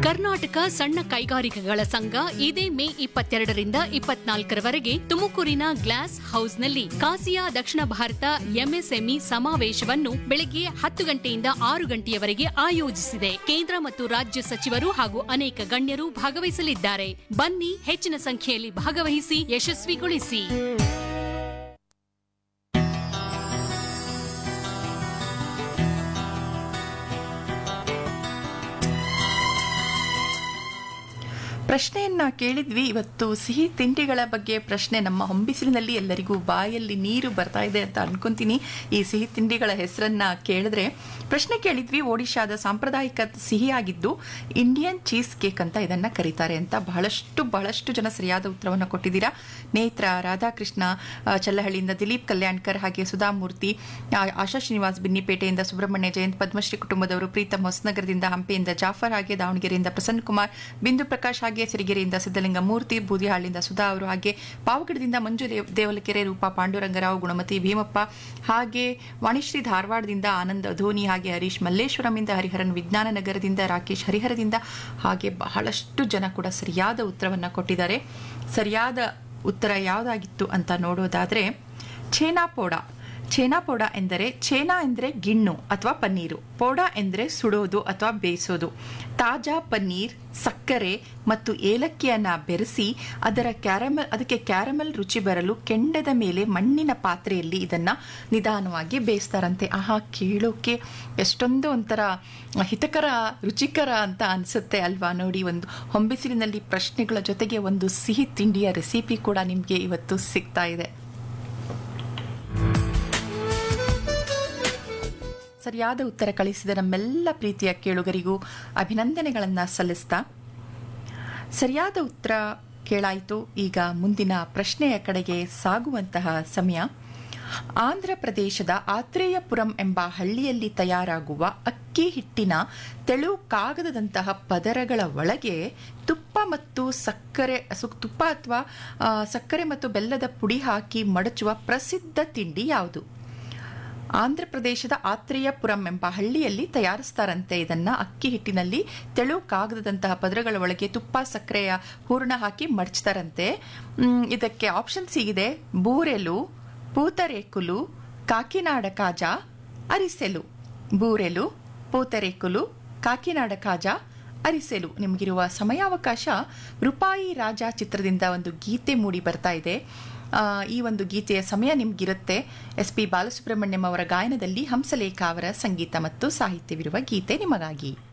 ಕರ್ನಾಟಕ ಸಣ್ಣ ಕೈಗಾರಿಕೆಗಳ ಸಂಘ ಇದೇ ಮೇ ಇಪ್ಪತ್ತೆರಡರಿಂದ ಇಪ್ಪತ್ನಾಲ್ಕರವರೆಗೆ ತುಮಕೂರಿನ ಗ್ಲಾಸ್ ಹೌಸ್ನಲ್ಲಿ ಕಾಸಿಯಾ ದಕ್ಷಿಣ ಭಾರತ ಎಂಎಸ್ಎಂಇ ಸಮಾವೇಶವನ್ನು ಬೆಳಗ್ಗೆ ಹತ್ತು ಗಂಟೆಯಿಂದ ಆರು ಗಂಟೆಯವರೆಗೆ ಆಯೋಜಿಸಿದೆ ಕೇಂದ್ರ ಮತ್ತು ರಾಜ್ಯ ಸಚಿವರು ಹಾಗೂ ಅನೇಕ ಗಣ್ಯರು ಭಾಗವಹಿಸಲಿದ್ದಾರೆ ಬನ್ನಿ ಹೆಚ್ಚಿನ ಸಂಖ್ಯೆಯಲ್ಲಿ ಭಾಗವಹಿಸಿ ಯಶಸ್ವಿಗೊಳಿಸಿ ಪ್ರಶ್ನೆಯನ್ನ ಕೇಳಿದ್ವಿ ಇವತ್ತು ಸಿಹಿ ತಿಂಡಿಗಳ ಬಗ್ಗೆ ಪ್ರಶ್ನೆ ನಮ್ಮ ಹೊಂಬಿಸಿಲಿನಲ್ಲಿ ಎಲ್ಲರಿಗೂ ಬಾಯಲ್ಲಿ ನೀರು ಬರ್ತಾ ಇದೆ ಅಂತ ಅನ್ಕೊಂತೀನಿ ಈ ಸಿಹಿ ತಿಂಡಿಗಳ ಹೆಸರನ್ನ ಕೇಳಿದ್ರೆ ಪ್ರಶ್ನೆ ಕೇಳಿದ್ವಿ ಒಡಿಶಾದ ಸಾಂಪ್ರದಾಯಿಕ ಸಿಹಿಯಾಗಿದ್ದು ಇಂಡಿಯನ್ ಚೀಸ್ ಕೇಕ್ ಅಂತ ಇದನ್ನ ಕರೀತಾರೆ ಅಂತ ಬಹಳಷ್ಟು ಬಹಳಷ್ಟು ಜನ ಸರಿಯಾದ ಉತ್ತರವನ್ನು ಕೊಟ್ಟಿದ್ದೀರಾ ನೇತ್ರ ರಾಧಾಕೃಷ್ಣ ಆ, ಚಲ್ಲಹಳ್ಳಿಯಿಂದ ದಿಲೀಪ್ ಕಲ್ಯಾಣ್ಕರ್ ಹಾಗೆ ಸುಧಾಮೂರ್ತಿ ಆ, ಆಶಾ ಶ್ರೀನಿವಾಸ್ ಬಿನ್ನಿಪೇಟೆಯಿಂದ ಸುಬ್ರಹ್ಮಣ್ಯ ಜಯಂತ್ ಪದ್ಮಶ್ರೀ ಕುಟುಂಬದವರು ಪ್ರೀತಮ್ ಹೊಸನಗರದಿಂದ ಹಂಪೆಯಿಂದ ಜಾಫರ್ ಹಾಗೆ ದಾವಣಗೆರೆಯಿಂದ ಪ್ರಸನ್ನ ಕುಮಾರ್ ಬಿಂದು ಪ್ರಕಾಶ್ ಹಾಗೆ ಸಿರಿಗೆರೆಯಿಂದ ಸಿದ್ದಲಿಂಗ ಮೂರ್ತಿ ಬೂದಿಹಾಳಿಂದ ಸುಧಾ ಅವರು ಹಾಗೆ ಪಾವಗಡದಿಂದ ಮಂಜು ದೇವ್- ದೇವಲಕೆರೆ ರೂಪಾ ಪಾಂಡುರಂಗರಾವ್ ಗುಣಮತಿ ಭೀಮಪ್ಪ ಹಾಗೆ ವಾಣಿಶ್ರೀ ಧಾರವಾಡದಿಂದ ಆನಂದ್ ಧೋನಿ ಹಾಗೆ ಹರೀಶ್ ಮಲ್ಲೇಶ್ವರಂಯಿಂದ ಹರಿಹರನ್ ವಿಜ್ಞಾನ ನಗರದಿಂದ ರಾಕೇಶ್ ಹರಿಹರದಿಂದ ಹಾಗೆ ಬಹಳಷ್ಟು ಜನ ಕೂಡ ಸರಿಯಾದ ಉತ್ತರವನ್ನು ಕೊಟ್ಟಿದ್ದಾರೆ ಸರಿಯಾದ ಉತ್ತರ ಯಾವುದಾಗಿತ್ತು ಅಂತ ನೋಡೋದಾದ್ರೆ ಛೇನಾ ಪೋಡ ಛೇನಾ ಪೋಡ ಎಂದರೆ ಛೇನಾ ಎಂದರೆ ಗಿಣ್ಣು ಅಥವಾ ಪನ್ನೀರು ಪೋಡ ಎಂದರೆ ಸುಡೋದು ಅಥವಾ ಬೇಯಿಸೋದು ತಾಜಾ ಪನ್ನೀರ್ ಸಕ್ಕರೆ ಮತ್ತು ಏಲಕ್ಕಿಯನ್ನ ಬೆರೆಸಿ ಅದರ ಕ್ಯಾರಮಲ್ ಅದಕ್ಕೆ ಕ್ಯಾರಮಲ್ ರುಚಿ ಬರಲು ಕೆಂಡದ ಮೇಲೆ ಮಣ್ಣಿನ ಪಾತ್ರೆಯಲ್ಲಿ ಇದನ್ನ ನಿಧಾನವಾಗಿ ಬೇಯಿಸ್ತಾರಂತೆ ಆಹಾ ಕೇಳೋಕೆ ಎಷ್ಟೊಂದು ಒಂಥರ ಹಿತಕರ ರುಚಿಕರ ಅಂತ ಅನ್ಸುತ್ತೆ ಅಲ್ವಾ ನೋಡಿ ಒಂದು ಹೊಂಬಿಸಿಲಿನಲ್ಲಿ ಪ್ರಶ್ನೆಗಳ ಜೊತೆಗೆ ಒಂದು ಸಿಹಿ ತಿಂಡಿಯ ರೆಸಿಪಿ ಕೂಡ ನಿಮಗೆ ಇವತ್ತು ಸಿಗ್ತಾ ಇದೆ ಸರಿಯಾದ ಉತ್ತರ ಕಳಿಸಿದ ನಮ್ಮೆಲ್ಲ ಪ್ರೀತಿಯ ಕೇಳುಗರಿಗೂ ಅಭಿನಂದನೆಗಳನ್ನು ಸಲ್ಲಿಸ್ತಾ ಸರಿಯಾದ ಉತ್ತರ ಕೇಳಾಯಿತು ಈಗ ಮುಂದಿನ ಪ್ರಶ್ನೆಯ ಕಡೆಗೆ ಸಾಗುವಂತಹ ಸಮಯ ಆಂಧ್ರ ಪ್ರದೇಶದ ಆತ್ರೇಯಪುರಂ ಎಂಬ ಹಳ್ಳಿಯಲ್ಲಿ ತಯಾರಾಗುವ ಅಕ್ಕಿ ಹಿಟ್ಟಿನ ತೆಳು ಕಾಗದದಂತಹ ಪದರಗಳ ಒಳಗೆ ತುಪ್ಪ ಮತ್ತು ಸಕ್ಕರೆ ಸು- ತುಪ್ಪ ಅಥವಾ ಆ, ಸಕ್ಕರೆ ಮತ್ತು ಬೆಲ್ಲದ ಪುಡಿ ಹಾಕಿ ಮಡಚುವ ಪ್ರಸಿದ್ಧ ತಿಂಡಿ ಯಾವುದು ಆಂಧ್ರ ಪ್ರದೇಶದ ಆತ್ರೇಯಪುರಂ ಎಂಬ ಹಳ್ಳಿಯಲ್ಲಿ ತಯಾರಿಸ್ತಾರಂತೆ ಇದನ್ನ ಅಕ್ಕಿ ಹಿಟ್ಟಿನಲ್ಲಿ ತೆಳು ಕಾಗದದಂತಹ ಪದರಗಳ ಒಳಗೆ ತುಪ್ಪ ಸಕ್ಕರೆಯ ಹೂರ್ಣ ಹಾಕಿ ಮಡಚ್ತಾರಂತೆ ಮ್, ಇದಕ್ಕೆ ಆಪ್ಷನ್ಸ್ ಹೀಗಿದೆ ಬೂರೆಲು ಪೂತರೇಕುಲು ಕಾಕಿನಾಡ ಕಾಜಾ ಅರಿಸೆಲು ಬೂರೆಲು ಪೂತರೇಕುಲು ಕಾಕಿನಾಡ ಕಾಜಾ ಅರಿಸೆಲು ನಿಮಗಿರುವ ಸಮಯಾವಕಾಶ ರೂಪಾಯಿ ರಾಜ ಚಿತ್ರದಿಂದ ಒಂದು ಗೀತೆ ಮೂಡಿ ಬರ್ತಾ ಇದೆ ಆ, ಈ ಒಂದು ಗೀತೆಯ ಸಮಯ ನಿಮ್ಗಿರುತ್ತೆ ಎಸ್ ಪಿ ಬಾಲಸುಬ್ರಹ್ಮಣ್ಯಂ ಅವರ ಗಾಯನದಲ್ಲಿ ಹಂಸಲೇಖ ಅವರ ಸಂಗೀತ ಮತ್ತು ಸಾಹಿತ್ಯವಿರುವ ಗೀತೆ ನಿಮಗಾಗಿ